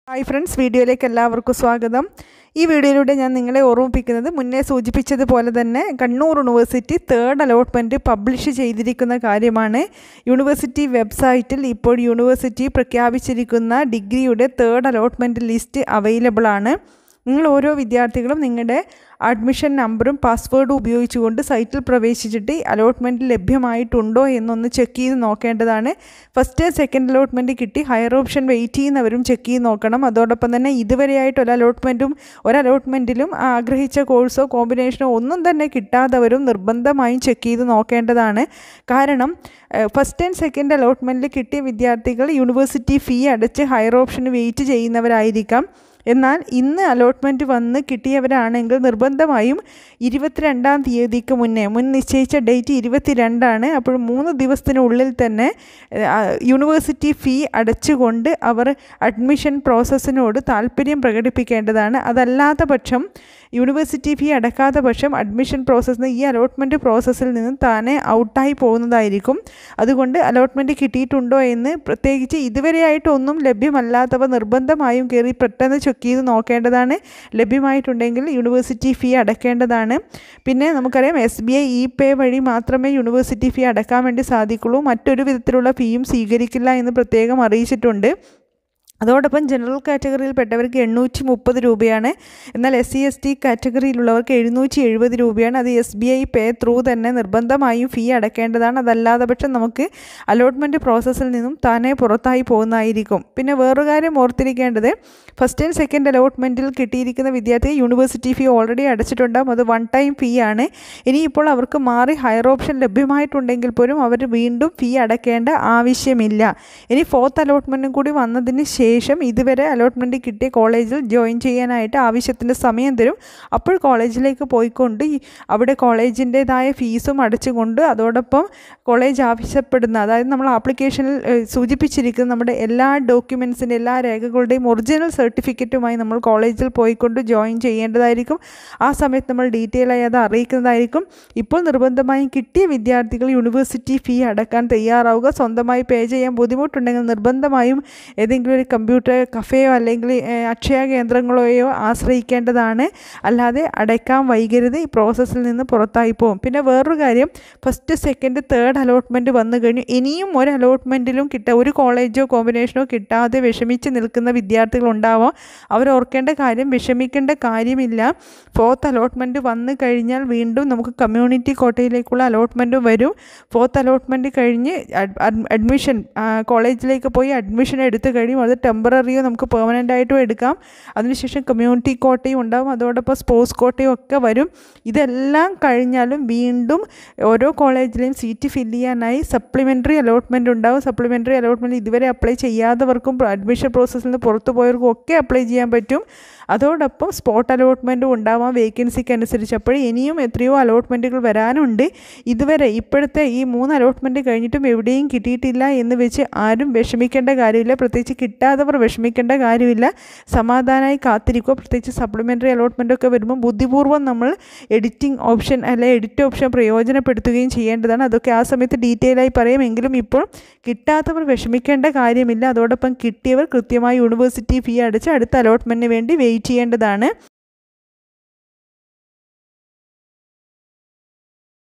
hi friends വീഡിയോയിലേക്ക് എല്ലാവർക്കും സ്വാഗതം ഈ വീഡിയോയിലൂടെ ഞാൻ നിങ്ങളെ ഓർമ്മിപ്പിക്കുന്നത് മുന്നേ സൂചിപ്പിച്ചതുപോലെ തന്നെ Kannur university third allotment publish ചെയ്തിരിക്കുന്ന കാര്യമാണ് യൂണിവേഴ്സിറ്റി വെബ്സൈറ്റിൽ ഇപ്പോൾ യൂണിവേഴ്സിറ്റി പ്രഖ്യാപിച്ചിരിക്കുന്ന ഡിഗ്രിയുടെ തേർഡ് അലോട്ട്മെൻറ്റ് ലിസ്റ്റ് അവൈലബിൾ ആണ് നിങ്ങൾ ഓരോ വിദ്യാർത്ഥികളും നിങ്ങളുടെ അഡ്മിഷൻ നമ്പറും പാസ്വേഡും ഉപയോഗിച്ചുകൊണ്ട് സൈറ്റിൽ പ്രവേശിച്ചിട്ട് അലോട്ട്മെൻറ്റ് ലഭ്യമായിട്ടുണ്ടോ എന്നൊന്ന് ചെക്ക് ചെയ്ത് നോക്കേണ്ടതാണ് ഫസ്റ്റ് സെക്കൻഡ് അലോട്ട്മെൻറ്റ് കിട്ടി ഹയർ ഓപ്ഷൻ വെയിറ്റ് ചെയ്യുന്നവരും ചെക്ക് ചെയ്ത് നോക്കണം അതോടൊപ്പം തന്നെ ഇതുവരെയായിട്ട് ഒരു അലോട്ട്മെൻറ്റും ഒരു അലോട്ട്മെൻറ്റിലും ആഗ്രഹിച്ച കോഴ്സോ കോമ്പിനേഷനോ ഒന്നും തന്നെ കിട്ടാത്തവരും നിർബന്ധമായും ചെക്ക് ചെയ്ത് നോക്കേണ്ടതാണ് കാരണം ഫസ്റ്റ് ആൻഡ് സെക്കൻഡ് അലോട്ട്മെൻറ്റിൽ കിട്ടിയ വിദ്യാർത്ഥികൾ യൂണിവേഴ്സിറ്റി ഫീ അടച്ച് ഹയർ ഓപ്ഷന് വെയിറ്റ് ചെയ്യുന്നവരായിരിക്കാം എന്നാൽ ഇന്ന് അലോട്ട്മെൻറ്റ് വന്ന് കിട്ടിയവരാണെങ്കിൽ നിർബന്ധമായും ഇരുപത്തിരണ്ടാം തീയതിക്ക് മുന്നേ മുൻ നിശ്ചയിച്ച ഡേറ്റ് ഇരുപത്തിരണ്ടാണ് അപ്പോൾ മൂന്ന് ദിവസത്തിനുള്ളിൽ തന്നെ യൂണിവേഴ്സിറ്റി ഫീ അടച്ചുകൊണ്ട് അവർ അഡ്മിഷൻ പ്രോസസ്സിനോട് താല്പര്യം പ്രകടിപ്പിക്കേണ്ടതാണ് അതല്ലാത്ത പക്ഷം യൂണിവേഴ്സിറ്റി ഫീ അടക്കാത്ത പക്ഷം അഡ്മിഷൻ പ്രോസസ്സിന് ഈ അലോട്ട്മെൻറ്റ് പ്രോസസ്സിൽ നിന്ന് താനെ ഔട്ടായി പോകുന്നതായിരിക്കും അതുകൊണ്ട് അലോട്ട്മെൻറ്റ് കിട്ടിയിട്ടുണ്ടോ എന്ന് പ്രത്യേകിച്ച് ഇതുവരെയായിട്ടൊന്നും ലഭ്യമല്ലാത്തവ നിർബന്ധമായും കയറി പെട്ടെന്ന് ചെക്ക് ചെയ്ത് നോക്കേണ്ടതാണ് ലഭ്യമായിട്ടുണ്ടെങ്കിൽ യൂണിവേഴ്സിറ്റി ഫീ അടക്കേണ്ടതാണ് പിന്നെ നമുക്കറിയാം S B I e pay വഴി മാത്രമേ യൂണിവേഴ്സിറ്റി ഫീ അടക്കാൻ വേണ്ടി സാധിക്കുള്ളൂ മറ്റൊരു വിധത്തിലുള്ള ഫീയും സ്വീകരിക്കില്ല എന്ന് പ്രത്യേകം അറിയിച്ചിട്ടുണ്ട് അതോടൊപ്പം ജനറൽ കാറ്റഗറിയിൽപ്പെട്ടവർക്ക് എണ്ണൂറ്റി മുപ്പത് രൂപയാണ് എന്നാൽ എസ് സി എസ് ടി കാറ്റഗറിയിലുള്ളവർക്ക് എഴുന്നൂറ്റി എഴുപത് രൂപയാണ് അത് S B I pay through തന്നെ നിർബന്ധമായും ഫീ അടക്കേണ്ടതാണ് അതല്ലാതെ പക്ഷം നമുക്ക് അലോട്ട്മെൻറ്റ് പ്രോസസ്സിൽ നിന്നും താനെ പുറത്തായി പോകുന്നതായിരിക്കും പിന്നെ വേറൊരു കാര്യം ഓർത്തിരിക്കേണ്ടത് ഫസ്റ്റ് ആൻഡ് സെക്കൻഡ് അലോട്ട്മെൻറ്റിൽ കിട്ടിയിരിക്കുന്ന വിദ്യാർത്ഥി യൂണിവേഴ്സിറ്റി ഫീ ഓൾറെഡി അടച്ചിട്ടുണ്ടാകും അത് വൺ ടൈം ഫീ ആണ് ഇനിയിപ്പോൾ അവർക്ക് മാറി ഹയർ ഓപ്ഷൻ ലഭ്യമായിട്ടുണ്ടെങ്കിൽ പോലും അവർ വീണ്ടും ഫീ അടക്കേണ്ട ആവശ്യമില്ല ഇനി ഫോർത്ത് അലോട്ട്മെൻറ്റും കൂടി വന്നതിന് ശേഷം ഇതുവരെ അലോട്ട്മെൻറ്റ് കിട്ടിയ കോളേജിൽ ജോയിൻ ചെയ്യാനായിട്ട് ആവശ്യത്തിൻ്റെ സമയം തരും അപ്പോൾ കോളേജിലേക്ക് പോയിക്കൊണ്ട് അവിടെ കോളേജിൻ്റേതായ ഫീസും അടച്ചുകൊണ്ട് അതോടൊപ്പം കോളേജ് ആവശ്യപ്പെടുന്ന അതായത് നമ്മൾ ആപ്ലിക്കേഷനിൽ സൂചിപ്പിച്ചിരിക്കുന്ന നമ്മുടെ എല്ലാ ഡോക്യുമെൻസിൻ്റെ എല്ലാ രേഖകളുടെയും ഒറിജിനൽ സർട്ടിഫിക്കറ്റുമായി നമ്മൾ കോളേജിൽ പോയിക്കൊണ്ട് ജോയിൻ ചെയ്യേണ്ടതായിരിക്കും ആ സമയത്ത് നമ്മൾ ഡീറ്റെയിൽ ആയി അത് അറിയിക്കുന്നതായിരിക്കും ഇപ്പോൾ നിർബന്ധമായും കിട്ടിയ വിദ്യാർത്ഥികൾ യൂണിവേഴ്സിറ്റി ഫീ അടക്കാൻ തയ്യാറാവുക സ്വന്തമായി പേ ചെയ്യാൻ ബുദ്ധിമുട്ടുണ്ടെങ്കിൽ നിർബന്ധമായും ഏതെങ്കിലും ഒരു കമ്പ്യൂട്ടർ കഫേയോ അല്ലെങ്കിൽ അക്ഷയ കേന്ദ്രങ്ങളെയോ ആശ്രയിക്കേണ്ടതാണ് അല്ലാതെ അടയ്ക്കാൻ വൈകരുത് ഈ പ്രോസസ്സിൽ നിന്ന് പുറത്തായി പോകും പിന്നെ വേറൊരു കാര്യം ഫസ്റ്റ് സെക്കൻഡ് തേർഡ് അലോട്ട്മെൻറ്റ് വന്നു കഴിഞ്ഞു ഇനിയും ഒരു അലോട്ട്മെൻറ്റിലും കിട്ട ഒരു കോളേജോ കോമ്പിനേഷനോ കിട്ടാതെ വിഷമിച്ച് നിൽക്കുന്ന വിദ്യാർത്ഥികളുണ്ടാവാം അവർ ഓർക്കേണ്ട കാര്യം വിഷമിക്കേണ്ട കാര്യമില്ല ഫോർത്ത് അലോട്ട്മെൻറ്റ് വന്നു കഴിഞ്ഞാൽ വീണ്ടും നമുക്ക് കമ്മ്യൂണിറ്റി കോട്ടയിലേക്കുള്ള അലോട്ട്മെൻറ്റ് വരും ഫോർത്ത് അലോട്ട്മെൻറ്റ് കഴിഞ്ഞ് അഡ്മിഷൻ കോളേജിലേക്ക് പോയി അഡ്മിഷൻ എടുത്തു കഴിയും അത് ടെമ്പററിയോ നമുക്ക് പെർമനൻ്റ് ആയിട്ടും എടുക്കാം അതിനുശേഷം കമ്മ്യൂണിറ്റി കോട്ടയും ഉണ്ടാവും അതോടൊപ്പം സ്പോർട്സ് കോട്ടയും ഒക്കെ വരും ഇതെല്ലാം കഴിഞ്ഞാലും വീണ്ടും ഓരോ കോളേജിലെയും സീറ്റ് ഫില്ല് ചെയ്യാനായി സപ്ലിമെൻ്ററി അലോട്ട്മെൻറ്റ് ഉണ്ടാവും സപ്ലിമെൻ്ററി അലോട്ട്മെൻറ്റ് ഇതുവരെ അപ്ലൈ ചെയ്യാത്തവർക്കും അഡ്മിഷൻ പ്രോസസ്സിൽ നിന്ന് പുറത്തു പോയവർക്കും ഒക്കെ അപ്ലൈ ചെയ്യാൻ പറ്റും അതോടൊപ്പം സ്പോട്ട് അലോട്ട്മെൻറ്റും ഉണ്ടാവാം വേക്കൻസിക്ക് അനുസരിച്ച് അപ്പോൾ ഇനിയും എത്രയോ അലോട്ട്മെൻറ്റുകൾ വരാനുണ്ട് ഇതുവരെ ഇപ്പോഴത്തെ ഈ മൂന്ന് അലോട്ട്മെൻറ്റ് കഴിഞ്ഞിട്ടും എവിടെയും കിട്ടിയിട്ടില്ല എന്ന് വെച്ച് ആരും വിഷമിക്കേണ്ട കാര്യമില്ല പ്രത്യേകിച്ച് കിട്ടാത്തവർ വിഷമിക്കേണ്ട കാര്യമില്ല സമാധാനമായി കാത്തിരിക്കുക പ്രത്യേകിച്ച് സപ്ലിമെൻ്ററി അലോട്ട്മെൻ്റ് ഒക്കെ വരുമ്പോൾ ബുദ്ധിപൂർവ്വം നമ്മൾ എഡിറ്റിംഗ് ഓപ്ഷൻ അല്ലെ എഡിറ്റ് ഓപ്ഷൻ പ്രയോജനപ്പെടുത്തുകയും ചെയ്യേണ്ടതാണ് അതൊക്കെ ആ സമയത്ത് ഡീറ്റെയിൽ ആയി പറയുമെങ്കിലും ഇപ്പോൾ കിട്ടാത്തവർ വിഷമിക്കേണ്ട കാര്യമില്ല അതോടൊപ്പം കിട്ടിയവർ കൃത്യമായി യൂണിവേഴ്സിറ്റി ഫീ അടച്ച് അടുത്ത അലോട്ട്മെൻറ്റിന് വേണ്ടി വെയിറ്റ് ചെയ്യേണ്ടതാണ്